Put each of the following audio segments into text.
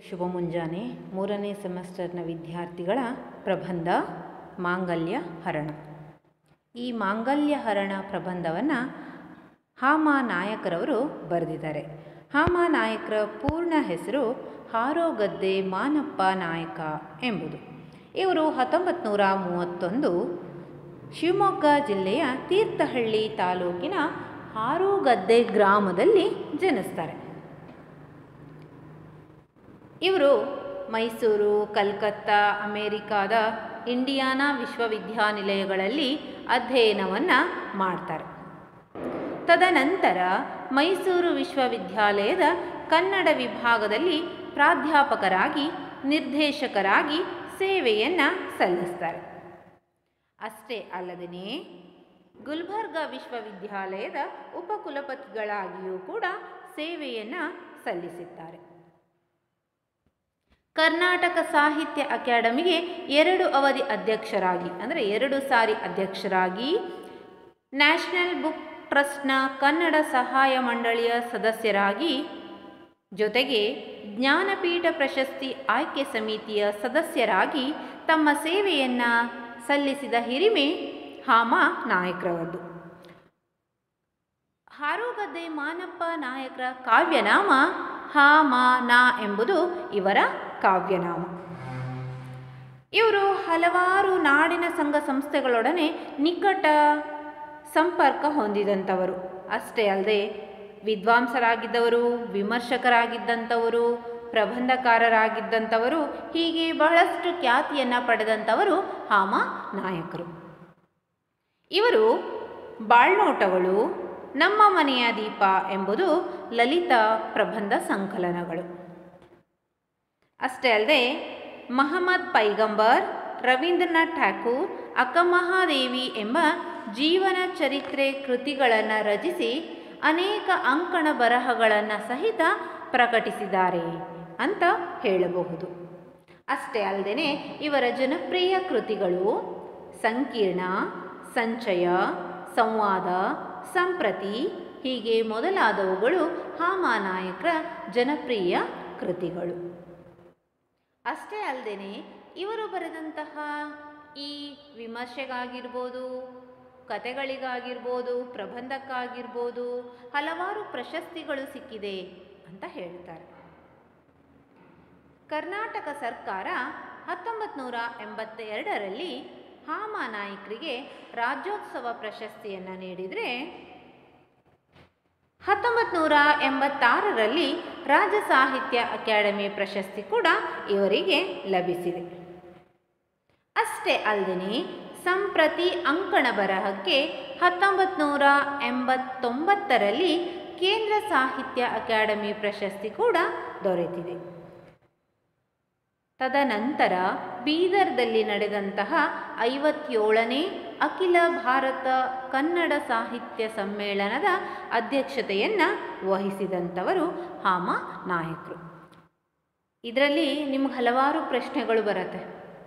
ಶುಭ ಮುಂಜಾನೆ ಮೂರನೇ ಸೆಮಿಸ್ಟರ್ನ ವಿದ್ಯಾರ್ಥಿಗಳ ಪ್ರಬಂಧ ಮಾಂಗಲ್ಯ ಹರಣ ಈ ಮಾಂಗಲ್ಯ ಹರಣ ಪ್ರಬಂಧವನ್ನು ಹಾಮ ನಾಯಕರವರು ಬರೆದಿದ್ದಾರೆ ಹಾಮ ನಾಯಕರ ಪೂರ್ಣ ಹೆಸರು ಹಾರೋಗದ್ದೆ ಮಾನಪ್ಪ ನಾಯಕ ಎಂಬುದು ಇವರು ಹತ್ತೊಂಬತ್ತು ನೂರ ಮೂವತ್ತೊಂದು ಶಿವಮೊಗ್ಗ ಜಿಲ್ಲೆಯ ತೀರ್ಥಹಳ್ಳಿ ತಾಲೂಕಿನ ಹಾರೋಗದ್ದೆ ಗ್ರಾಮದಲ್ಲಿ ಜನಿಸ್ತಾರೆ ಇವರು ಮೈಸೂರು ಕಲ್ಕತ್ತಾ ಅಮೇರಿಕಾದ ಇಂಡಿಯಾನಾ ವಿಶ್ವವಿದ್ಯಾನಿಲಯಗಳಲ್ಲಿ ಅಧ್ಯಯನವನ್ನು ಮಾಡ್ತಾರೆ ತದನಂತರ ಮೈಸೂರು ವಿಶ್ವವಿದ್ಯಾಲಯದ ಕನ್ನಡ ವಿಭಾಗದಲ್ಲಿ ಪ್ರಾಧ್ಯಾಪಕರಾಗಿ ನಿರ್ದೇಶಕರಾಗಿ ಸೇವೆಯನ್ನು ಸಲ್ಲಿಸ್ತಾರೆ ಅಷ್ಟೇ ಅಲ್ಲದೇ ಗುಲ್ಬರ್ಗಾ ವಿಶ್ವವಿದ್ಯಾಲಯದ ಉಪಕುಲಪತಿಗಳಾಗಿಯೂ ಕೂಡ ಸೇವೆಯನ್ನು ಸಲ್ಲಿಸಿದ್ದಾರೆ ಕರ್ನಾಟಕ ಸಾಹಿತ್ಯ ಅಕಾಡೆಮಿಗೆ ಎರಡು ಅವಧಿ ಅಧ್ಯಕ್ಷರಾಗಿ ಅಂದರೆ ಎರಡು ಸಾರಿ ಅಧ್ಯಕ್ಷರಾಗಿ ನ್ಯಾಷನಲ್ ಬುಕ್ ಟ್ರಸ್ಟ್ನ ಕನ್ನಡ ಸಹಾಯ ಮಂಡಳಿಯ ಸದಸ್ಯರಾಗಿ ಜೊತೆಗೆ ಜ್ಞಾನಪೀಠ ಪ್ರಶಸ್ತಿ ಆಯ್ಕೆ ಸಮಿತಿಯ ಸದಸ್ಯರಾಗಿ ತಮ್ಮ ಸೇವೆಯನ್ನು ಸಲ್ಲಿಸಿದ ಹಿರಿಮೆ ಹಾಮ ನಾಯಕರವರದು ಹಾರೋಗದ್ದೆ ಮಾನಪ್ಪ ನಾಯಕರ ಕಾವ್ಯನಾಮ ಹಾಮ ನಾ ಎಂಬುದು ಇವರ ಕಾವ್ಯನಾಮ ಇವರು ಹಲವಾರು ನಾಡಿನ ಸಂಘ ಸಂಸ್ಥೆಗಳೊಡನೆ ನಿಕಟ ಸಂಪರ್ಕ ಹೊಂದಿದಂಥವರು ಅಷ್ಟೇ ಅಲ್ಲದೆ ವಿದ್ವಾಂಸರಾಗಿದ್ದವರು ವಿಮರ್ಶಕರಾಗಿದ್ದಂಥವರು ಪ್ರಬಂಧಕಾರರಾಗಿದ್ದಂಥವರು ಹೀಗೆ ಬಹಳಷ್ಟು ಖ್ಯಾತಿಯನ್ನು ಪಡೆದಂಥವರು ಹಾಮ ನಾಯಕರು ಇವರು ಬಾಳ್ನೋಟಗಳು ನಮ್ಮ ಮನೆಯ ದೀಪ ಎಂಬುದು ಲಲಿತ ಪ್ರಬಂಧ ಸಂಕಲನಗಳು ಅಷ್ಟೇ ಅಲ್ಲದೆ ಮಹಮ್ಮದ್ ಪೈಗಂಬರ್ ರವೀಂದ್ರನಾಥ್ ಠಾಕೂರ್ ಅಕ್ಕಮಹಾದೇವಿ ಎಂಬ ಜೀವನ ಚರಿತ್ರೆ ಕೃತಿಗಳನ್ನು ರಚಿಸಿ ಅನೇಕ ಅಂಕಣ ಬರಹಗಳನ್ನು ಸಹಿತ ಪ್ರಕಟಿಸಿದ್ದಾರೆ ಅಂತ ಹೇಳಬಹುದು ಅಷ್ಟೇ ಅಲ್ಲದೆ ಇವರ ಜನಪ್ರಿಯ ಕೃತಿಗಳು ಸಂಕೀರ್ಣ ಸಂಚಯ ಸಂವಾದ ಸಂಪ್ರತಿ ಹೀಗೆ ಮೊದಲಾದವುಗಳು ಹಾಮಾನಾಯಕರ ಜನಪ್ರಿಯ ಕೃತಿಗಳು ಅಷ್ಟೇ ಅಲ್ಲದೆ ಇವರು ಬರೆದಂತಹ ಈ ವಿಮರ್ಶೆಗಾಗಿರ್ಬೋದು ಕತೆಗಳಿಗಾಗಿರ್ಬೋದು ಪ್ರಬಂಧಕ್ಕಾಗಿರ್ಬೋದು ಹಲವಾರು ಪ್ರಶಸ್ತಿಗಳು ಸಿಕ್ಕಿದೆ ಅಂತ ಹೇಳ್ತಾರೆ ಕರ್ನಾಟಕ ಸರ್ಕಾರ ಹತ್ತೊಂಬತ್ತು ನೂರ ಎಂಬತ್ತೆರಡರಲ್ಲಿ ಹಾಮ ನಾಯಕರಿಗೆ ರಾಜ್ಯೋತ್ಸವ ಪ್ರಶಸ್ತಿಯನ್ನು ನೀಡಿದರೆ ಹತ್ತೊಂಬತ್ತು ನೂರ ಎಂಬತ್ತಾರರಲ್ಲಿ ರಾಜ್ಯ ಸಾಹಿತ್ಯ ಅಕಾಡೆಮಿ ಪ್ರಶಸ್ತಿ ಕೂಡ ಇವರಿಗೆ ಲಭಿಸಿದೆ ಅಷ್ಟೇ ಅಲ್ಲದೆ ಸಂಪ್ರತಿ ಅಂಕಣ ಬರಹಕ್ಕೆ ಹತ್ತೊಂಬತ್ತು ನೂರ ಎಂಬತ್ತೊಂಬತ್ತರಲ್ಲಿ ಕೇಂದ್ರ ಸಾಹಿತ್ಯ ಅಕಾಡೆಮಿ ಪ್ರಶಸ್ತಿ ಕೂಡ ದೊರೆತಿದೆ ತದನಂತರ ಬೀದರ್ದಲ್ಲಿ ನಡೆದಂತಹ ಐವತ್ತೇಳನೇ ಅಖಿಲ ಭಾರತ ಕನ್ನಡ ಸಾಹಿತ್ಯ ಸಮ್ಮೇಳನದ ಅಧ್ಯಕ್ಷತೆಯನ್ನು ವಹಿಸಿದಂಥವರು ಹಾಮ ನಾಯಕರು ಇದರಲ್ಲಿ ನಿಮ್ಗೆ ಹಲವಾರು ಪ್ರಶ್ನೆಗಳು ಬರುತ್ತೆ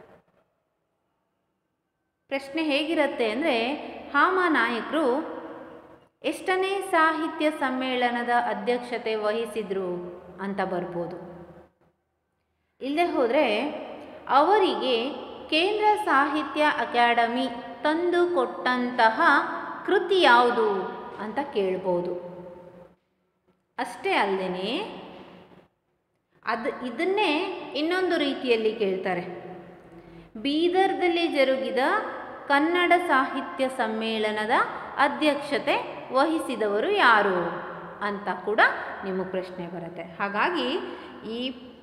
ಪ್ರಶ್ನೆ ಹೇಗಿರುತ್ತೆ ಅಂದರೆ ಹಾಮ ನಾಯಕರು ಎಷ್ಟನೇ ಸಾಹಿತ್ಯ ಸಮ್ಮೇಳನದ ಅಧ್ಯಕ್ಷತೆ ವಹಿಸಿದ್ರು ಅಂತ ಬರ್ಬೋದು ಇಲ್ಲದೆ ಹೋದರೆ ಅವರಿಗೆ ಕೇಂದ್ರ ಸಾಹಿತ್ಯ ಅಕಾಡೆಮಿ ತಂದು ಕೊಟ್ಟಂತಹ ಕೃತಿ ಯಾವುದು ಅಂತ ಕೇಳ್ಬೋದು ಅಷ್ಟೇ ಅಲ್ಲದೆ ಅದು ಇದನ್ನೇ ಇನ್ನೊಂದು ರೀತಿಯಲ್ಲಿ ಕೇಳ್ತಾರೆ ಬೀದರ್ದಲ್ಲಿ ಜರುಗಿದ ಕನ್ನಡ ಸಾಹಿತ್ಯ ಸಮ್ಮೇಳನದ ಅಧ್ಯಕ್ಷತೆ ವಹಿಸಿದವರು ಯಾರು ಅಂತ ಕೂಡ ನಿಮಗೆ ಪ್ರಶ್ನೆ ಬರುತ್ತೆ ಹಾಗಾಗಿ ಈ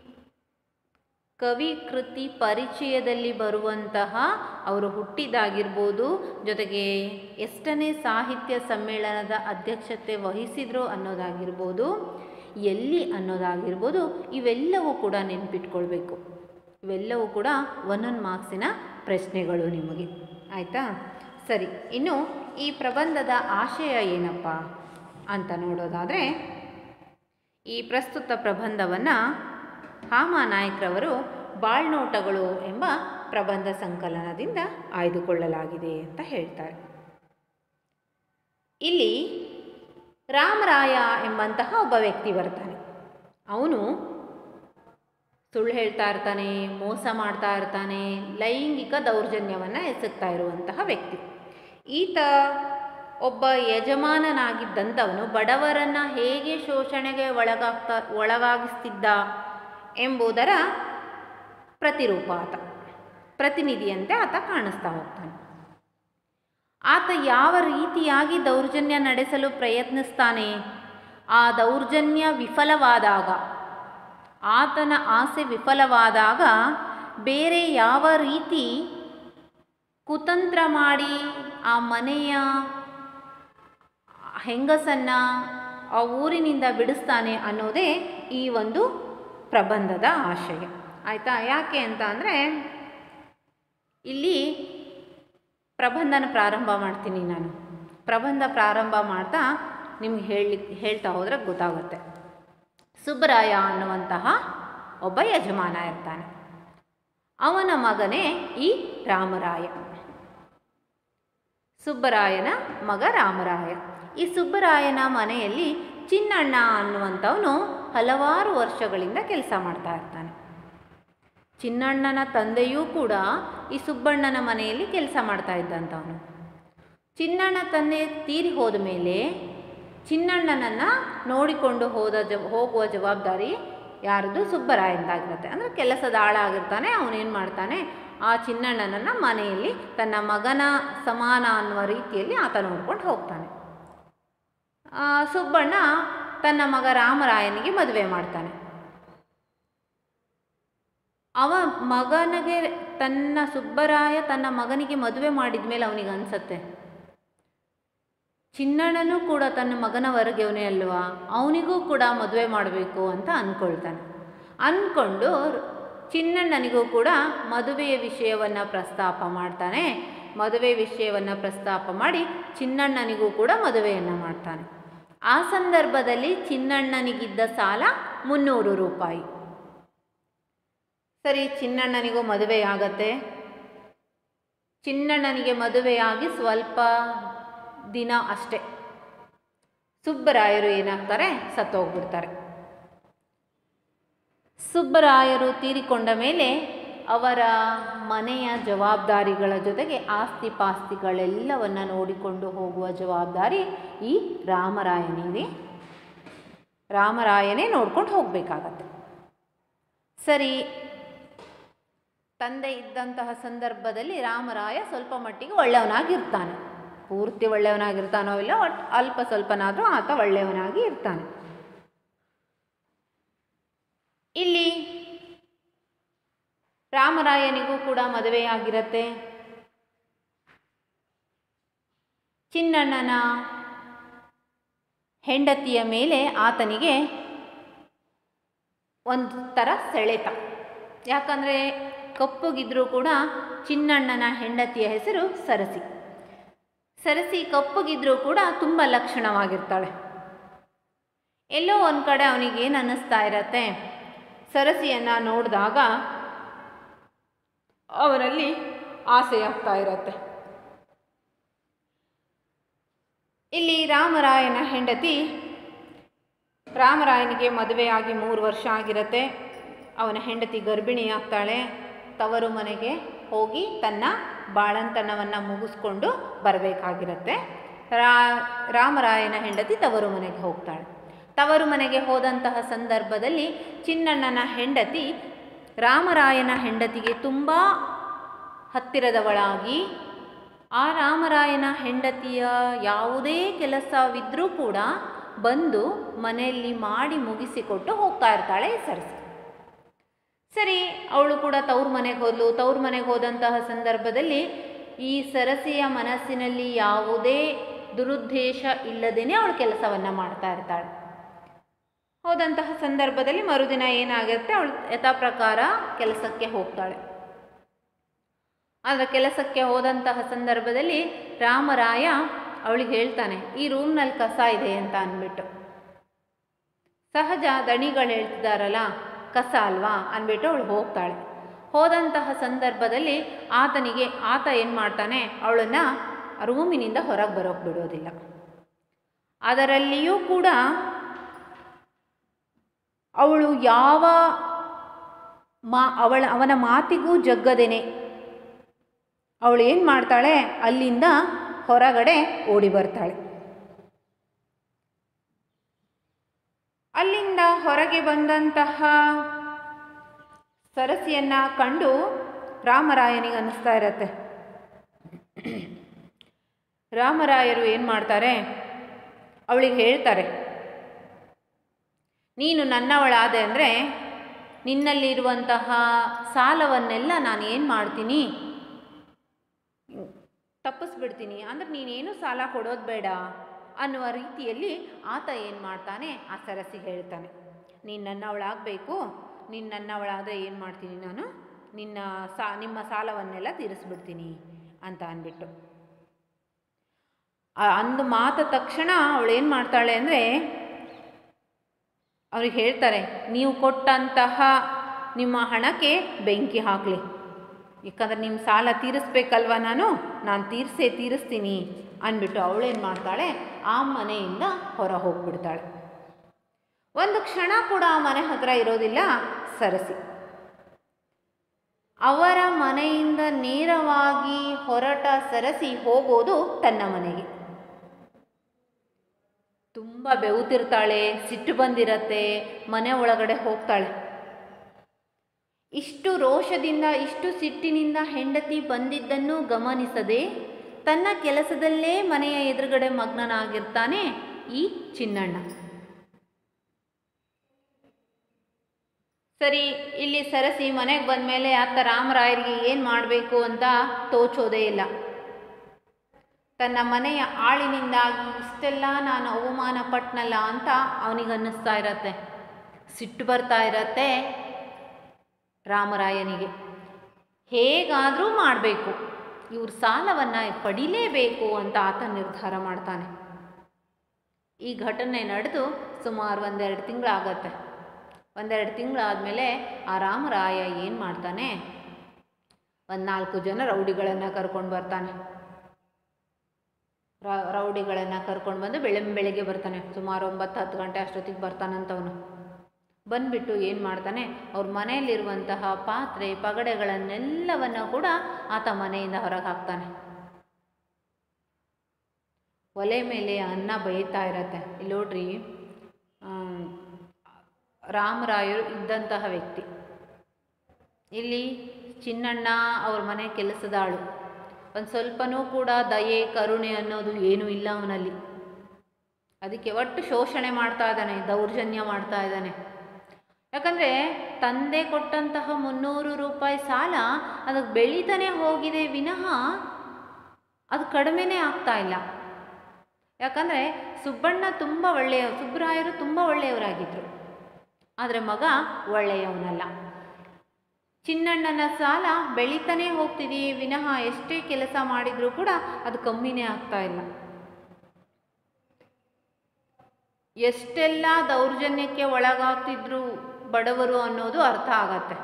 ಕವಿ ಕೃತಿ ಪರಿಚಯದಲ್ಲಿ ಬರುವಂತಹ ಅವರು ಹುಟ್ಟಿದಾಗಿರ್ಬೋದು ಜೊತೆಗೆ ಎಷ್ಟನೇ ಸಾಹಿತ್ಯ ಸಮ್ಮೇಳನದ ಅಧ್ಯಕ್ಷತೆ ವಹಿಸಿದ್ರು ಅನ್ನೋದಾಗಿರ್ಬೋದು ಎಲ್ಲಿ ಅನ್ನೋದಾಗಿರ್ಬೋದು ಇವೆಲ್ಲವೂ ಕೂಡ ನೆನ್ಪಿಟ್ಕೊಳ್ಬೇಕು ಇವೆಲ್ಲವೂ ಕೂಡ ಒಂದೊಂದು ಮಾರ್ಕ್ಸಿನ ಪ್ರಶ್ನೆಗಳು ನಿಮಗೆ ಆಯಿತಾ ಸರಿ ಇನ್ನು ಈ ಪ್ರಬಂಧದ ಆಶಯ ಏನಪ್ಪ ಅಂತ ನೋಡೋದಾದರೆ ಈ ಪ್ರಸ್ತುತ ಪ್ರಬಂಧವನ್ನು ಹಾಮ ನಾಯಕರವರು ಬಾಳ್ನೋಟಗಳು ಎಂಬ ಪ್ರಬಂಧ ಸಂಕಲನದಿಂದ ಆಯ್ದುಕೊಳ್ಳಲಾಗಿದೆ ಅಂತ ಹೇಳ್ತಾರೆ ಇಲ್ಲಿ ರಾಮರಾಯ ಎಂಬಂತಹ ಒಬ್ಬ ವ್ಯಕ್ತಿ ಬರ್ತಾನೆ ಅವನು ಸುಳ್ಳು ಹೇಳ್ತಾ ಇರ್ತಾನೆ ಮೋಸ ಮಾಡ್ತಾ ಇರ್ತಾನೆ ಲೈಂಗಿಕ ದೌರ್ಜನ್ಯವನ್ನು ಎಸಗ್ತಾ ಇರುವಂತಹ ವ್ಯಕ್ತಿ ಈತ ಒಬ್ಬ ಯಜಮಾನನಾಗಿದ್ದಂಥವನು ಬಡವರನ್ನು ಹೇಗೆ ಶೋಷಣೆಗೆ ಒಳಗಾಗ್ತಾ ಒಳಗಾಗಿಸ್ತಿದ್ದ ಎಂಬುದರ ಪ್ರತಿರೂಪ ಆತ ಪ್ರತಿನಿಧಿಯಂತೆ ಆತ ಕಾಣಿಸ್ತಾ ಹೋಗ್ತಾನೆ ಆತ ಯಾವ ರೀತಿಯಾಗಿ ದೌರ್ಜನ್ಯ ನಡೆಸಲು ಪ್ರಯತ್ನಿಸ್ತಾನೆ ಆ ದೌರ್ಜನ್ಯ ವಿಫಲವಾದಾಗ ಆತನ ಆಸೆ ವಿಫಲವಾದಾಗ ಬೇರೆ ಯಾವ ರೀತಿ ಕುತಂತ್ರ ಮಾಡಿ ಆ ಮನೆಯ ಹೆಂಗಸನ್ನು ಆ ಊರಿನಿಂದ ಬಿಡಿಸ್ತಾನೆ ಅನ್ನೋದೇ ಈ ಒಂದು ಪ್ರಬಂಧದ ಆಶಯ ಆಯಿತಾ ಯಾಕೆ ಅಂತ ಅಂದರೆ ಇಲ್ಲಿ ಪ್ರಬಂಧನ ಪ್ರಾರಂಭ ಮಾಡ್ತೀನಿ ನಾನು ಪ್ರಬಂಧ ಪ್ರಾರಂಭ ಮಾಡ್ತಾ ನಿಮ್ಗೆ ಹೇಳಿ ಹೇಳ್ತಾ ಹೋದರೆ ಗೊತ್ತಾಗುತ್ತೆ ಸುಬ್ಬರಾಯ ಅನ್ನುವಂತಹ ಒಬ್ಬ ಯಜಮಾನ ಇರ್ತಾನೆ ಅವನ ಮಗನೇ ಈ ರಾಮರಾಯ ಸುಬ್ಬರಾಯನ ಮಗ ರಾಮರಾಯ ಈ ಸುಬ್ಬರಾಯನ ಮನೆಯಲ್ಲಿ ಚಿನ್ನಣ್ಣ ಅನ್ನುವಂಥವನು ಹಲವಾರು ವರ್ಷಗಳಿಂದ ಕೆಲಸ ಮಾಡ್ತಾ ಇರ್ತಾನೆ ಚಿನ್ನಣ್ಣನ ತಂದೆಯೂ ಕೂಡ ಈ ಸುಬ್ಬಣ್ಣನ ಮನೆಯಲ್ಲಿ ಕೆಲಸ ಮಾಡ್ತಾ ಇದ್ದಂಥವನು ಚಿನ್ನಣ್ಣ ತಂದೆ ತೀರಿ ಹೋದ ಮೇಲೆ ಚಿನ್ನಣ್ಣನನ್ನು ನೋಡಿಕೊಂಡು ಹೋದ ಜ ಹೋಗುವ ಜವಾಬ್ದಾರಿ ಯಾರ್ದು ಸುಬ್ಬರಾಯಂದಾಗಿರುತ್ತೆ ಅಂದರೆ ಕೆಲಸದ ಆಳ ಆಗಿರ್ತಾನೆ ಅವನೇನು ಮಾಡ್ತಾನೆ ಆ ಚಿನ್ನಣ್ಣನನ್ನು ಮನೆಯಲ್ಲಿ ತನ್ನ ಮಗನ ಸಮಾನ ಅನ್ನುವ ರೀತಿಯಲ್ಲಿ ಆತ ನೋಡ್ಕೊಂಡು ಹೋಗ್ತಾನೆ ಆ, ಸುಬ್ಬಣ್ಣ ತನ್ನ ಮಗ ರಾಮರಾಯನಿಗೆ ಮದುವೆ ಮಾಡ್ತಾನೆ ಅವ ಮಗನಿಗೆ ತನ್ನ ಸುಬ್ಬರಾಯ ತನ್ನ ಮಗನಿಗೆ ಮದುವೆ ಮಾಡಿದ ಮೇಲೆ ಅವನಿಗೆ ಅನಿಸತ್ತೆ ಚಿನ್ನಣ್ಣನೂ ಕೂಡ ತನ್ನ ಮಗನ ವರ್ಗವನೇ ಅಲ್ವಾ ಅವನಿಗೂ ಕೂಡ ಮದುವೆ ಮಾಡಬೇಕು ಅಂತ ಅಂದ್ಕೊಳ್ತಾನೆ ಅಂದ್ಕೊಂಡು ಚಿನ್ನಣ್ಣನಿಗೂ ಕೂಡ ಮದುವೆಯ ವಿಷಯವನ್ನು ಪ್ರಸ್ತಾಪ ಮಾಡ್ತಾನೆ ಮದುವೆ ವಿಷಯವನ್ನು ಪ್ರಸ್ತಾಪ ಮಾಡಿ ಚಿನ್ನಣ್ಣನಿಗೂ ಕೂಡ ಮದುವೆಯನ್ನು ಮಾಡ್ತಾನೆ ಆ ಸಂದರ್ಭದಲ್ಲಿ ಚಿನ್ನಣ್ಣನಿಗಿದ್ದ ಸಾಲ ಮುನ್ನೂರು ರೂಪಾಯಿ ಸರಿ ಚಿನ್ನಣ್ಣನಿಗೂ ಮದುವೆ ಆಗತ್ತೆ ಚಿನ್ನಣ್ಣನಿಗೆ ಮದುವೆಯಾಗಿ ಸ್ವಲ್ಪ ದಿನ ಅಷ್ಟೆ ಸುಬ್ಬರಾಯರು ಏನಾಗ್ತಾರೆ ಸತ್ತೋಗ್ಬಿಡ್ತಾರೆ ಸುಬ್ಬರಾಯರು ತೀರಿಕೊಂಡ ಮೇಲೆ ಅವರ ಮನೆಯ ಜವಾಬ್ದಾರಿಗಳ ಜೊತೆಗೆ ಆಸ್ತಿ ಪಾಸ್ತಿಗಳೆಲ್ಲವನ್ನು ನೋಡಿಕೊಂಡು ಹೋಗುವ ಜವಾಬ್ದಾರಿ ಈ ರಾಮರಾಯನಿದೆ ರಾಮರಾಯನೇ ನೋಡ್ಕೊಂಡು ಹೋಗಬೇಕಾಗತ್ತೆ ಸರಿ ತಂದೆ ಇದ್ದಂತಹ ಸಂದರ್ಭದಲ್ಲಿ ರಾಮರಾಯ ಸ್ವಲ್ಪ ಮಟ್ಟಿಗೆ ಒಳ್ಳೆಯವನಾಗಿರ್ತಾನೆ ಪೂರ್ತಿ ಒಳ್ಳೆಯವನಾಗಿರ್ತಾನೋ ಇಲ್ಲ ಒಟ್ಟು ಅಲ್ಪ ಸ್ವಲ್ಪನಾದರೂ ಆತ ಒಳ್ಳೆಯವನಾಗಿ ಇರ್ತಾನೆ ಇಲ್ಲಿ ರಾಮರಾಯನಿಗೂ ಕೂಡ ಮದುವೆಯಾಗಿರತ್ತೆ ಚಿನ್ನಣ್ಣನ ಹೆಂಡತಿಯ ಮೇಲೆ ಆತನಿಗೆ ಒಂದು ಥರ ಸೆಳೆತ ಯಾಕಂದರೆ ಕಪ್ಪುಗಿದ್ರೂ ಕೂಡ ಚಿನ್ನಣ್ಣನ ಹೆಂಡತಿಯ ಹೆಸರು ಸರಸಿ ಸರಸಿ ಕಪ್ಪುಗಿದ್ರೂ ಕೂಡ ತುಂಬ ಲಕ್ಷಣವಾಗಿರ್ತಾಳೆ ಎಲ್ಲೋ ಒಂದು ಕಡೆ ಅವನಿಗೆ ಏನು ಅನ್ನಿಸ್ತಾ ಇರತ್ತೆ ಸರಸಿಯನ್ನು ನೋಡಿದಾಗ ಅವರಲ್ಲಿ ಆಸೆ ಆಗ್ತಾ ಇರತ್ತೆ ಇಲ್ಲಿ ರಾಮರಾಯನ ಹೆಂಡತಿ ರಾಮರಾಯನಿಗೆ ಮದುವೆಯಾಗಿ ಮೂರು ವರ್ಷ ಆಗಿರತ್ತೆ ಅವನ ಹೆಂಡತಿ ಗರ್ಭಿಣಿ ಆಗ್ತಾಳೆ ತವರು ಮನೆಗೆ ಹೋಗಿ ತನ್ನ ಬಾಳಂತನವನ್ನು ಮುಗಿಸ್ಕೊಂಡು ಬರಬೇಕಾಗಿರತ್ತೆ ರಾ ರಾಮರಾಯನ ಹೆಂಡತಿ ತವರು ಮನೆಗೆ ಹೋಗ್ತಾಳೆ ತವರು ಮನೆಗೆ ಹೋದಂತಹ ಸಂದರ್ಭದಲ್ಲಿ ಚಿನ್ನಣ್ಣನ ಹೆಂಡತಿ ರಾಮರಾಯನ ಹೆಂಡತಿಗೆ ತುಂಬ ಹತ್ತಿರದವಳಾಗಿ ಆ ರಾಮರಾಯನ ಹೆಂಡತಿಯ ಯಾವುದೇ ಕೆಲಸವಿದ್ದರೂ ಕೂಡ ಬಂದು ಮನೆಯಲ್ಲಿ ಮಾಡಿ ಮುಗಿಸಿಕೊಟ್ಟು ಹೋಗ್ತಾ ಇರ್ತಾಳೆ ಈ ಸರಸಿ ಸರಿ ಅವಳು ಕೂಡ ತವ್ರ ಮನೆಗೆ ಹೋದ್ಲು ತವ್ರ ಮನೆಗೆ ಹೋದಂತಹ ಸಂದರ್ಭದಲ್ಲಿ ಈ ಸರಸಿಯ ಮನಸ್ಸಿನಲ್ಲಿ ಯಾವುದೇ ದುರುದ್ದೇಶ ಇಲ್ಲದೇನೆ ಅವಳು ಕೆಲಸವನ್ನು ಮಾಡ್ತಾ ಇರ್ತಾಳೆ ಹೋದಂತಹ ಸಂದರ್ಭದಲ್ಲಿ ಮರುದಿನ ಏನಾಗುತ್ತೆ ಅವಳು ಯಥಾ ಪ್ರಕಾರ ಕೆಲಸಕ್ಕೆ ಹೋಗ್ತಾಳೆ ಆದರೆ ಕೆಲಸಕ್ಕೆ ಹೋದಂತಹ ಸಂದರ್ಭದಲ್ಲಿ ರಾಮರಾಯ ಅವಳಿಗೆ ಹೇಳ್ತಾನೆ ಈ ರೂಮ್ನಲ್ಲಿ ಕಸ ಇದೆ ಅಂತ ಅಂದ್ಬಿಟ್ಟು ಸಹಜ ದಣಿಗಳು ಹೇಳ್ತಿದ್ದಾರಲ್ಲ ಕಸ ಅಲ್ವಾ ಅಂದ್ಬಿಟ್ಟು ಅವಳು ಹೋಗ್ತಾಳೆ ಹೋದಂತಹ ಸಂದರ್ಭದಲ್ಲಿ ಆತನಿಗೆ ಆತ ಏನು ಮಾಡ್ತಾನೆ ಅವಳನ್ನು ರೂಮಿನಿಂದ ಹೊರಗೆ ಬರೋಕ್ಕೆ ಬಿಡೋದಿಲ್ಲ ಅದರಲ್ಲಿಯೂ ಕೂಡ ಅವಳು ಯಾವ ಮಾ ಅವಳ ಅವನ ಮಾತಿಗೂ ಜಗ್ಗದೇನೆ ಅವಳು ಏನು ಮಾಡ್ತಾಳೆ ಅಲ್ಲಿಂದ ಹೊರಗಡೆ ಓಡಿ ಬರ್ತಾಳೆ ಅಲ್ಲಿಂದ ಹೊರಗೆ ಬಂದಂತಹ ಸರಸಿಯನ್ನ ಕಂಡು ರಾಮರಾಯನಿಗೆ ಅನ್ನಿಸ್ತಾ ಇರತ್ತೆ ರಾಮರಾಯರು ಏನು ಮಾಡ್ತಾರೆ ಅವಳಿಗೆ ಹೇಳ್ತಾರೆ ನೀನು ನನ್ನವಳಾದೆ ಅಂದರೆ ನಿನ್ನಲ್ಲಿರುವಂತಹ ಸಾಲವನ್ನೆಲ್ಲ ನಾನು ಏನು ಮಾಡ್ತೀನಿ ತಪ್ಪಿಸ್ಬಿಡ್ತೀನಿ ಅಂದರೆ ನೀನೇನು ಸಾಲ ಕೊಡೋದು ಬೇಡ ಅನ್ನುವ ರೀತಿಯಲ್ಲಿ ಆತ ಏನು ಮಾಡ್ತಾನೆ ಆ ಸರಸಿ ಹೇಳ್ತಾನೆ ನೀನು ನನ್ನವಳಾಗಬೇಕು ನೀನು ನನ್ನವಳಾದರೆ ಏನು ಮಾಡ್ತೀನಿ ನಾನು ನಿನ್ನ ಸಾ ನಿಮ್ಮ ಸಾಲವನ್ನೆಲ್ಲ ತೀರಿಸ್ಬಿಡ್ತೀನಿ ಅಂತ ಅಂದ್ಬಿಟ್ಟು ಆ ಅಂದು ಮಾತ ತಕ್ಷಣ ಅವಳು ಏನು ಮಾಡ್ತಾಳೆ ಅಂದರೆ ಅವ್ರಿಗೆ ಹೇಳ್ತಾರೆ ನೀವು ಕೊಟ್ಟಂತಹ ನಿಮ್ಮ ಹಣಕ್ಕೆ ಬೆಂಕಿ ಹಾಕಲಿ ಯಾಕಂದ್ರೆ ನಿಮ್ಮ ಸಾಲ ತೀರಿಸ್ಬೇಕಲ್ವ ನಾನು ನಾನು ತೀರಿಸೇ ತೀರಿಸ್ತೀನಿ ಅಂದ್ಬಿಟ್ಟು ಅವಳೇನು ಮಾಡ್ತಾಳೆ ಆ ಮನೆಯಿಂದ ಹೊರ ಹೋಗ್ಬಿಡ್ತಾಳೆ ಒಂದು ಕ್ಷಣ ಕೂಡ ಆ ಮನೆ ಹತ್ರ ಇರೋದಿಲ್ಲ ಸರಸಿ ಅವರ ಮನೆಯಿಂದ ನೇರವಾಗಿ ಹೊರಟ ಸರಸಿ ಹೋಗೋದು ತನ್ನ ಮನೆಗೆ ತುಂಬ ಬೆವುತಿರ್ತಾಳೆ ಸಿಟ್ಟು ಬಂದಿರತ್ತೆ ಮನೆ ಒಳಗಡೆ ಹೋಗ್ತಾಳೆ ಇಷ್ಟು ರೋಷದಿಂದ ಇಷ್ಟು ಸಿಟ್ಟಿನಿಂದ ಹೆಂಡತಿ ಬಂದಿದ್ದನ್ನು ಗಮನಿಸದೆ ತನ್ನ ಕೆಲಸದಲ್ಲೇ ಮನೆಯ ಎದುರುಗಡೆ ಮಗ್ನನಾಗಿರ್ತಾನೆ ಈ ಚಿನ್ನಣ್ಣ ಸರಿ ಇಲ್ಲಿ ಸರಸಿ ಮನೆಗೆ ಬಂದಮೇಲೆ ಆತ ರಾಮರಾಯರಿಗೆ ಏನು ಮಾಡಬೇಕು ಅಂತ ತೋಚೋದೇ ಇಲ್ಲ ತನ್ನ ಮನೆಯ ಆಳಿನಿಂದಾಗಿ ಇಷ್ಟೆಲ್ಲ ನಾನು ಅವಮಾನ ಪಟ್ನಲ್ಲ ಅಂತ ಅವನಿಗೆ ಅನ್ನಿಸ್ತಾ ಇರತ್ತೆ ಸಿಟ್ಟು ಬರ್ತಾ ಇರತ್ತೆ ರಾಮರಾಯನಿಗೆ ಹೇಗಾದರೂ ಮಾಡಬೇಕು ಇವ್ರ ಸಾಲವನ್ನು ಪಡಿಲೇಬೇಕು ಅಂತ ಆತ ನಿರ್ಧಾರ ಮಾಡ್ತಾನೆ ಈ ಘಟನೆ ನಡೆದು ಸುಮಾರು ಒಂದೆರಡು ತಿಂಗಳಾಗತ್ತೆ ಒಂದೆರಡು ತಿಂಗಳಾದಮೇಲೆ ಆ ರಾಮರಾಯ ಏನು ಮಾಡ್ತಾನೆ ಒಂದು ನಾಲ್ಕು ಜನ ರೌಡಿಗಳನ್ನು ಕರ್ಕೊಂಡು ಬರ್ತಾನೆ ರ- ರೌಡಿಗಳನ್ನು ಕರ್ಕೊಂಡು ಬಂದು ಬೆಳಂ ಬೆಳಿಗ್ಗೆ ಬರ್ತಾನೆ ಸುಮಾರು ಒಂಬತ್ತು ಹತ್ತು ಗಂಟೆ ಅಷ್ಟೊತ್ತಿಗೆ ಬರ್ತಾನಂತವನು ಬಂದ್ಬಿಟ್ಟು ಏನು ಮಾಡ್ತಾನೆ ಅವ್ರ ಮನೆಯಲ್ಲಿರುವಂತಹ ಪಾತ್ರೆ ಪಗಡೆಗಳನ್ನೆಲ್ಲವನ್ನು ಕೂಡ ಆತ ಮನೆಯಿಂದ ಹೊರಗೆ ಹಾಕ್ತಾನೆ ಒಲೆ ಮೇಲೆ ಅನ್ನ ಬೇಯ್ತಾ ಇರತ್ತೆ ಇಲ್ಲಿ ನೋಡ್ರಿ ಆಮ್, ರಾಮರಾಯರು ಇದ್ದಂತಹ ವ್ಯಕ್ತಿ ಇಲ್ಲಿ ಚಿನ್ನಣ್ಣ ಅವ್ರ ಮನೆ ಕೆಲಸದಾಳು ಒಂದು ಸ್ವಲ್ಪನೂ ಕೂಡ ದಯೆ ಕರುಣೆ ಅನ್ನೋದು ಏನೂ ಇಲ್ಲ ಅವನಲ್ಲಿ ಅದಕ್ಕೆ ಒಟ್ಟು ಶೋಷಣೆ ಮಾಡ್ತಾ ಇದ್ದಾನೆ ದೌರ್ಜನ್ಯ ಮಾಡ್ತಾ ಇದ್ದಾನೆ ಯಾಕಂದರೆ ತಂದೆ ಕೊಟ್ಟಂತಹ ಮುನ್ನೂರು ರೂಪಾಯಿ ಸಾಲ ಅದಕ್ಕೆ ಬೆಳೀತಾನೆ ಹೋಗಿದೆ ವಿನಃ ಅದು ಕಡಿಮೆನೇ ಆಗ್ತಾ ಇಲ್ಲ ಯಾಕಂದರೆ ಸುಬ್ಬಣ್ಣ ತುಂಬ ಒಳ್ಳೆಯ ಸುಬ್ಬರಾಯರು ತುಂಬ ಒಳ್ಳೆಯವರಾಗಿದ್ದರು ಆದರೆ ಮಗ ಒಳ್ಳೆಯವನಲ್ಲ ಚಿನ್ನಣ್ಣನ ಸಾಲ ಬೆಳೀತಾನೆ ಹೋಗ್ತಿದೆಯೇ ವಿನಃ ಎಷ್ಟೇ ಕೆಲಸ ಮಾಡಿದರೂ ಕೂಡ ಅದು ಕಮ್ಮಿನೇ ಆಗ್ತಾ ಇಲ್ಲ ಎಷ್ಟೆಲ್ಲ ದೌರ್ಜನ್ಯಕ್ಕೆ ಒಳಗಾಗ್ತಿದ್ರು ಬಡವರು ಅನ್ನೋದು ಅರ್ಥ ಆಗತ್ತೆ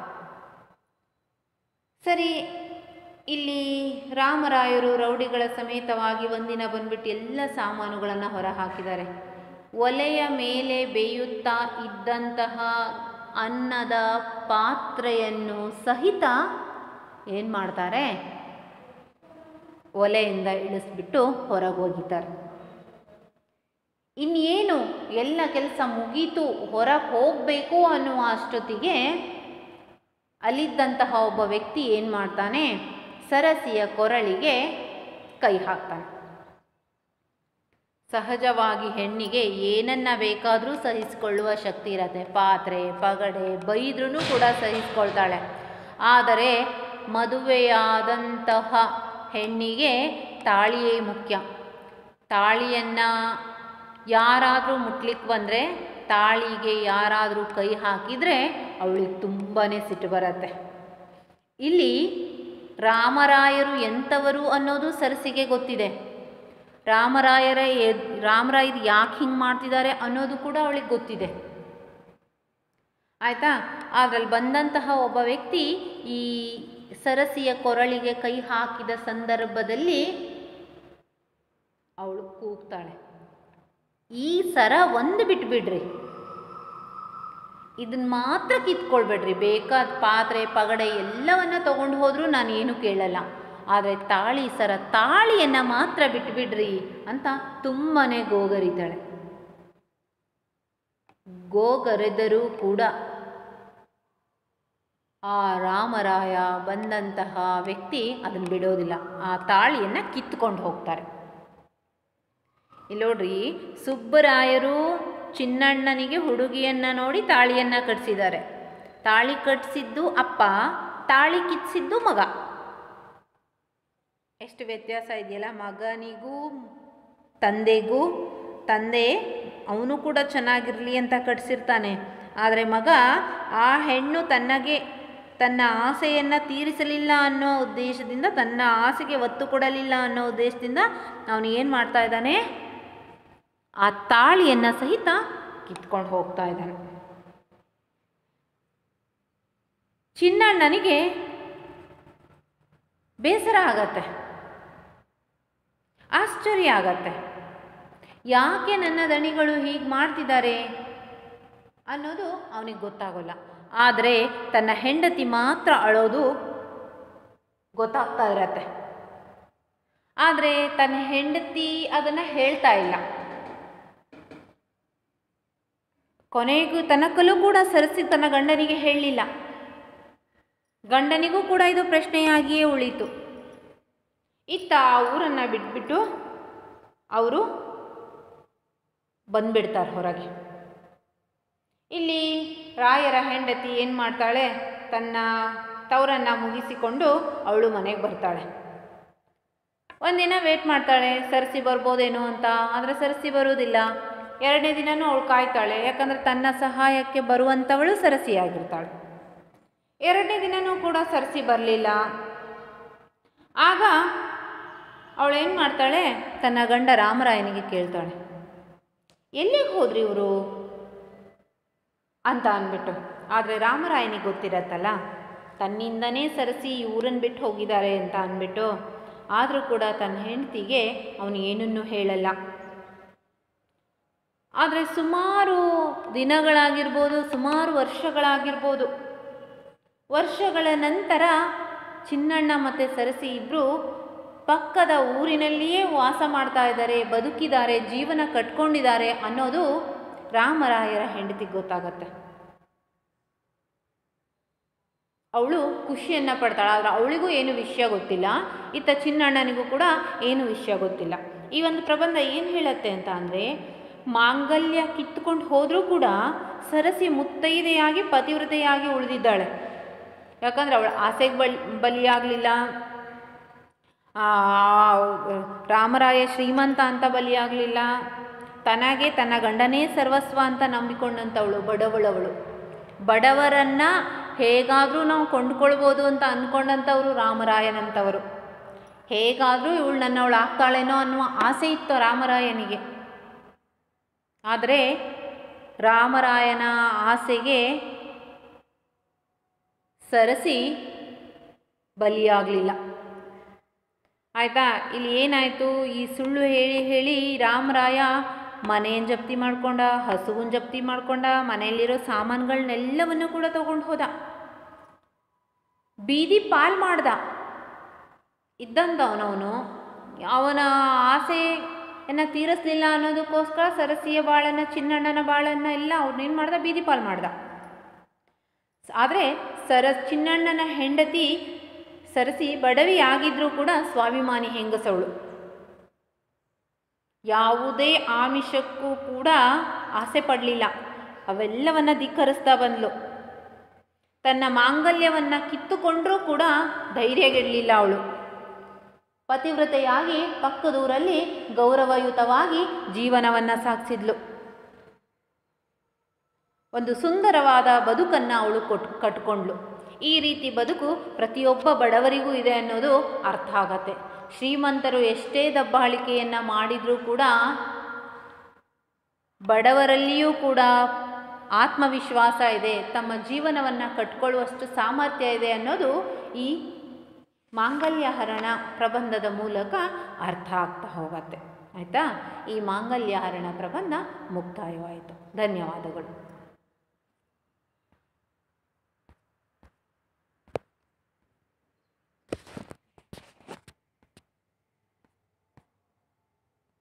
ಸರಿ ಇಲ್ಲಿ ರಾಮರಾಯರು ರೌಡಿಗಳ ಸಮೇತವಾಗಿ ಒಂದಿನ ಬಂದ್ಬಿಟ್ಟು ಎಲ್ಲ ಸಾಮಾನುಗಳನ್ನು ಹೊರ ಹಾಕಿದ್ದಾರೆ ಒಲೆಯ ಮೇಲೆ ಬೇಯುತ್ತಾ ಇದ್ದಂತಹ ಅನ್ನದ ಪಾತ್ರೆಯನ್ನು ಸಹಿತ ಏನು ಮಾಡ್ತಾರೆ ಒಲೆಯಿಂದ ಇಳಿಸ್ಬಿಟ್ಟು ಹೊರಗೆ ಹೋಗಿದ್ದಾರೆ ಇನ್ನೇನು ಎಲ್ಲ ಕೆಲಸ ಮುಗೀತು ಹೊರಗೆ ಹೋಗಬೇಕು ಅನ್ನುವ ಅಷ್ಟೊತ್ತಿಗೆ ಅಲ್ಲಿದ್ದಂತಹ ಒಬ್ಬ ವ್ಯಕ್ತಿ ಏನು ಮಾಡ್ತಾನೆ ಸರಸಿಯ ಕೊರಳಿಗೆ ಕೈ ಹಾಕ್ತಾನೆ ಸಹಜವಾಗಿ ಹೆಣ್ಣಿಗೆ ಏನನ್ನ ಬೇಕಾದರೂ ಸಹಿಸಿಕೊಳ್ಳುವ ಶಕ್ತಿ ಇರತ್ತೆ ಪಾತ್ರೆ ಪಗಡೆ ಬೈದ್ರೂ ಕೂಡ ಸಹಿಸ್ಕೊಳ್ತಾಳೆ ಆದರೆ ಮದುವೆಯಾದಂತಹ ಹೆಣ್ಣಿಗೆ ತಾಳಿಯೇ ಮುಖ್ಯ ತಾಳಿಯನ್ನು ಯಾರಾದರೂ ಮುಟ್ಲಿಕ್ಕೆ ಬಂದರೆ ತಾಳಿಗೆ ಯಾರಾದರೂ ಕೈ ಹಾಕಿದರೆ ಅವಳಿಗೆ ತುಂಬಾ ಸಿಟ್ಟು ಬರುತ್ತೆ ಇಲ್ಲಿ ರಾಮರಾಯರು ಎಂಥವರು ಅನ್ನೋದು ಸರಸಿಗೆ ಗೊತ್ತಿದೆ ರಾಮರಾಯರ ಎದ್ ರಾಮರಾಯರು ಯಾಕೆ ಹಿಂಗೆ ಮಾಡ್ತಿದ್ದಾರೆ ಅನ್ನೋದು ಕೂಡ ಅವಳಿಗೆ ಗೊತ್ತಿದೆ ಆಯಿತಾ ಅದರಲ್ಲಿ ಬಂದಂತಹ ಒಬ್ಬ ವ್ಯಕ್ತಿ ಈ ಸರಸಿಯ ಕೊರಳಿಗೆ ಕೈ ಹಾಕಿದ ಸಂದರ್ಭದಲ್ಲಿ ಅವಳು ಕೂಗ್ತಾಳೆ ಈ ಸರ ಒಂದು ಬಿಟ್ಬಿಡ್ರಿ ಇದನ್ನ ಮಾತ್ರ ಕಿತ್ಕೊಳ್ಬೇಡ್ರಿ ಬೇಕಾದ ಪಾತ್ರೆ ಪಗಡೆ ಎಲ್ಲವನ್ನ ತಗೊಂಡು ಹೋದರೂ ನಾನು ಏನು ಕೇಳಲ್ಲ ಆದರೆ ತಾಳಿ ಸರ ತಾಳಿಯನ್ನು ಮಾತ್ರ ಬಿಟ್ಬಿಡ್ರಿ ಅಂತ ತುಂಬನೇ ಗೋಗರಿತಾಳೆ ಗೋಗರೆದರೂ ಕೂಡ ಆ ರಾಮರಾಯ ಬಂದಂತಹ ವ್ಯಕ್ತಿ ಅದನ್ನು ಬಿಡೋದಿಲ್ಲ ಆ ತಾಳಿಯನ್ನು ಕಿತ್ಕೊಂಡು ಹೋಗ್ತಾರೆ ಇಲ್ಲಿ ನೋಡ್ರಿ ಸುಬ್ಬರಾಯರು ಚಿನ್ನಣ್ಣನಿಗೆ ಹುಡುಗಿಯನ್ನ ನೋಡಿ ತಾಳಿಯನ್ನ ಕಟ್ಸಿದ್ದಾರೆ ತಾಳಿ ಕಟ್ಸಿದ್ದು ಅಪ್ಪ ತಾಳಿ ಕಿತ್ಸಿದ್ದು ಮಗ ಎಷ್ಟು ವ್ಯತ್ಯಾಸ ಇದೆಯಲ್ಲ ಮಗನಿಗೂ ತಂದೆಗೂ ತಂದೆ ಅವನು ಕೂಡ ಚೆನ್ನಾಗಿರಲಿ ಅಂತ ಕಟ್ಸಿರ್ತಾನೆ ಆದರೆ ಮಗ ಆ ಹೆಣ್ಣು ತನ್ನಗೆ ತನ್ನ ಆಸೆಯನ್ನು ತೀರಿಸಲಿಲ್ಲ ಅನ್ನೋ ಉದ್ದೇಶದಿಂದ ತನ್ನ ಆಸೆಗೆ ಒತ್ತು ಕೊಡಲಿಲ್ಲ ಅನ್ನೋ ಉದ್ದೇಶದಿಂದ ಅವನು ಏನು ಮಾಡ್ತಾ ಇದ್ದಾನೆ ಆ ತಾಳಿಯನ್ನು ಸಹಿತ ಕಿತ್ಕೊಂಡು ಹೋಗ್ತಾ ಇದ್ದಾನೆ ಚಿನ್ನಣ್ಣನಿಗೆ ಬೇಸರ ಆಗತ್ತೆ ಆಶ್ಚರ್ಯ ಆಗತ್ತೆ ಯಾಕೆ ನನ್ನ ದಣಿಗಳು ಹೀಗೆ ಮಾಡ್ತಿದ್ದಾರೆ ಅನ್ನೋದು ಅವನಿಗೆ ಗೊತ್ತಾಗೋಲ್ಲ ಆದರೆ ತನ್ನ ಹೆಂಡತಿ ಮಾತ್ರ ಅಳೋದು ಗೊತ್ತಾಗ್ತಾ ಇರತ್ತೆ ಆದರೆ ತನ್ನ ಹೆಂಡತಿ ಅದನ್ನು ಹೇಳ್ತಾ ಇಲ್ಲ ಕೊನೆಗೂ ತನಕಲ್ಲೂ ಕೂಡ ಸರಸಿ ತನ್ನ ಗಂಡನಿಗೆ ಹೇಳಲಿಲ್ಲ ಗಂಡನಿಗೂ ಕೂಡ ಇದು ಪ್ರಶ್ನೆಯಾಗಿಯೇ ಉಳೀತು ಇತ್ತ ಆ ಊರನ್ನು ಬಿಟ್ಬಿಟ್ಟು ಅವರು ಬಂದ್ಬಿಡ್ತಾರೆ ಹೊರಗೆ ಇಲ್ಲಿ ರಾಯರ ಹೆಂಡತಿ ಏನು ಮಾಡ್ತಾಳೆ ತನ್ನ ತವರನ್ನು ಮುಗಿಸಿಕೊಂಡು ಅವಳು ಮನೆಗೆ ಬರ್ತಾಳೆ ಒಂದಿನ ವೇಟ್ ಮಾಡ್ತಾಳೆ ಸರಸಿ ಬರ್ಬೋದೇನೋ ಅಂತ ಆದರೆ ಸರಸಿ ಬರುವುದಿಲ್ಲ ಎರಡನೇ ದಿನನೂ ಅವಳು ಕಾಯ್ತಾಳೆ ಯಾಕಂದರೆ ತನ್ನ ಸಹಾಯಕ್ಕೆ ಬರುವಂಥವಳು ಸರಸಿಯಾಗಿರ್ತಾಳೆ ಎರಡನೇ ದಿನನೂ ಕೂಡ ಸರಸಿ ಬರಲಿಲ್ಲ ಆಗ ಅವಳು ಏನು ಮಾಡ್ತಾಳೆ ತನ್ನ ಗಂಡ ರಾಮರಾಯನಿಗೆ ಕೇಳ್ತಾಳೆ ಎಲ್ಲಿಗೆ ಹೋದ್ರಿ ಇವರು ಅಂತ ಅಂದ್ಬಿಟ್ಟು ಆದರೆ ರಾಮರಾಯನಿಗೆ ಗೊತ್ತಿರತ್ತಲ್ಲ ತನ್ನಿಂದನೇ ಸರಸಿ ಈ ಊರನ್ನು ಬಿಟ್ಟು ಹೋಗಿದ್ದಾರೆ ಅಂತ ಅಂದ್ಬಿಟ್ಟು ಆದರೂ ಕೂಡ ತನ್ನ ಹೆಂಡತಿಗೆ ಅವನು ಏನನ್ನೂ ಹೇಳಲ್ಲ ಆದರೆ ಸುಮಾರು ದಿನಗಳಾಗಿರ್ಬೋದು ಸುಮಾರು ವರ್ಷಗಳಾಗಿರ್ಬೋದು ವರ್ಷಗಳ ನಂತರ ಚಿನ್ನಣ್ಣ ಮತ್ತು ಸರಸಿ ಇಬ್ಬರು ಪಕ್ಕದ ಊರಿನಲ್ಲಿಯೇ ವಾಸ ಮಾಡ್ತಾ ಇದ್ದಾರೆ ಬದುಕಿದ್ದಾರೆ ಜೀವನ ಕಟ್ಕೊಂಡಿದ್ದಾರೆ ಅನ್ನೋದು ರಾಮರಾಯರ ಹೆಂಡತಿಗೆ ಗೊತ್ತಾಗತ್ತೆ ಅವಳು ಖುಷಿಯನ್ನು ಪಡ್ತಾಳೆ ಆದರೆ ಅವಳಿಗೂ ಏನು ವಿಷಯ ಗೊತ್ತಿಲ್ಲ ಇತ್ತ ಚಿನ್ನಣ್ಣನಿಗೂ ಕೂಡ ಏನು ವಿಷಯ ಗೊತ್ತಿಲ್ಲ ಈ ಒಂದು ಪ್ರಬಂಧ ಏನು ಹೇಳುತ್ತೆ ಅಂತ ಅಂದರೆ ಮಾಂಗಲ್ಯ ಕಿತ್ತುಕೊಂಡು ಹೋದರೂ ಕೂಡ ಸರಸಿ ಮುತ್ತೈದೆಯಾಗಿ ಪತಿವ್ರತೆಯಾಗಿ ಉಳಿದಿದ್ದಾಳೆ ಯಾಕಂದರೆ ಅವಳ ಆಸೆಗೆ ಬಲ್ ಬಲಿಯಾಗಲಿಲ್ಲ ರಾಮರಾಯ ಶ್ರೀಮಂತ ಅಂತ ಬಲಿಯಾಗಲಿಲ್ಲ ತನಗೆ ತನ್ನ ಗಂಡನೇ ಸರ್ವಸ್ವ ಅಂತ ನಂಬಿಕೊಂಡಂಥವಳು ಬಡವಳವಳು ಬಡವರನ್ನು ಹೇಗಾದರೂ ನಾವು ಕೊಂಡ್ಕೊಳ್ಬೋದು ಅಂತ ಅಂದ್ಕೊಂಡಂಥವ್ರು ರಾಮರಾಯನಂಥವರು ಹೇಗಾದರೂ ಇವಳು ನನ್ನವಳು ಆಗ್ತಾಳೇನೋ ಅನ್ನುವ ಆಸೆ ಇತ್ತು ರಾಮರಾಯನಿಗೆ ಆದರೆ ರಾಮರಾಯನ ಆಸೆಗೆ ಸರಸಿ ಬಲಿಯಾಗಲಿಲ್ಲ ಆಯಿತಾ ಇಲ್ಲಿ ಏನಾಯಿತು ಈ ಸುಳ್ಳು ಹೇಳಿ ಹೇಳಿ ರಾಮರಾಯ ಮನೆಯನ್ನು ಜಪ್ತಿ ಮಾಡ್ಕೊಂಡ ಹಸುವನ್ ಜಪ್ತಿ ಮಾಡ್ಕೊಂಡ ಮನೆಯಲ್ಲಿರೋ ಸಾಮಾನುಗಳನ್ನೆಲ್ಲವನ್ನು ಕೂಡ ತಗೊಂಡು ಹೋದ ಬೀದಿ ಪಾಲ್ ಮಾಡ್ದ ಇದ್ದಂಥವನವನು ಅವನ ಆಸೆಯನ್ನು ತೀರಿಸ್ಲಿಲ್ಲ ಅನ್ನೋದಕ್ಕೋಸ್ಕರ ಸರಸಿಯ ಬಾಳನ್ನು ಚಿನ್ನಣ್ಣನ ಬಾಳನ್ನು ಎಲ್ಲ ಅವ್ರನ್ನೇನು ಮಾಡ್ದ ಬೀದಿ ಪಾಲ್ ಮಾಡ್ದ ಆದರೆ ಸರ ಚಿನ್ನಣ್ಣನ ಹೆಂಡತಿ ಸರಸಿ ಬಡವಿ ಆಗಿದ್ರೂ ಕೂಡ ಸ್ವಾಭಿಮಾನಿ ಹೆಂಗಸವಳು ಯಾವುದೇ ಆಮಿಷಕ್ಕೂ ಕೂಡ ಆಸೆ ಪಡಲಿಲ್ಲ ಅವೆಲ್ಲವನ್ನ ಧಿಕ್ಕರಿಸ್ತಾ ಬಂದ್ಲು ತನ್ನ ಮಾಂಗಲ್ಯವನ್ನು ಕಿತ್ತುಕೊಂಡ್ರೂ ಕೂಡ ಧೈರ್ಯಗೆಡಲಿಲ್ಲ ಅವಳು ಪತಿವ್ರತೆಯಾಗಿ ಪಕ್ಕದೂರಲ್ಲಿ ಗೌರವಯುತವಾಗಿ ಜೀವನವನ್ನು ಸಾಗಿಸಿದ್ಲು ಒಂದು ಸುಂದರವಾದ ಬದುಕನ್ನು ಅವಳು ಕೊಟ್ ಕಟ್ಕೊಂಡ್ಳು ಈ ರೀತಿ ಬದುಕು ಪ್ರತಿಯೊಬ್ಬ ಬಡವರಿಗೂ ಇದೆ ಅನ್ನೋದು ಅರ್ಥ ಆಗತ್ತೆ ಶ್ರೀಮಂತರು ಎಷ್ಟೇ ದಬ್ಬಾಳಿಕೆಯನ್ನು ಮಾಡಿದರೂ ಕೂಡ ಬಡವರಲ್ಲಿಯೂ ಕೂಡ ಆತ್ಮವಿಶ್ವಾಸ ಇದೆ ತಮ್ಮ ಜೀವನವನ್ನು ಕಟ್ಕೊಳ್ಳುವಷ್ಟು ಸಾಮರ್ಥ್ಯ ಇದೆ ಅನ್ನೋದು ಈ ಮಾಂಗಲ್ಯ ಹರಣ ಪ್ರಬಂಧದ ಮೂಲಕ ಅರ್ಥ ಆಗ್ತಾ ಹೋಗತ್ತೆ ಆಯಿತಾ ಈ ಮಾಂಗಲ್ಯ ಹರಣ ಪ್ರಬಂಧ ಮುಕ್ತಾಯವಾಯಿತು ಧನ್ಯವಾದಗಳು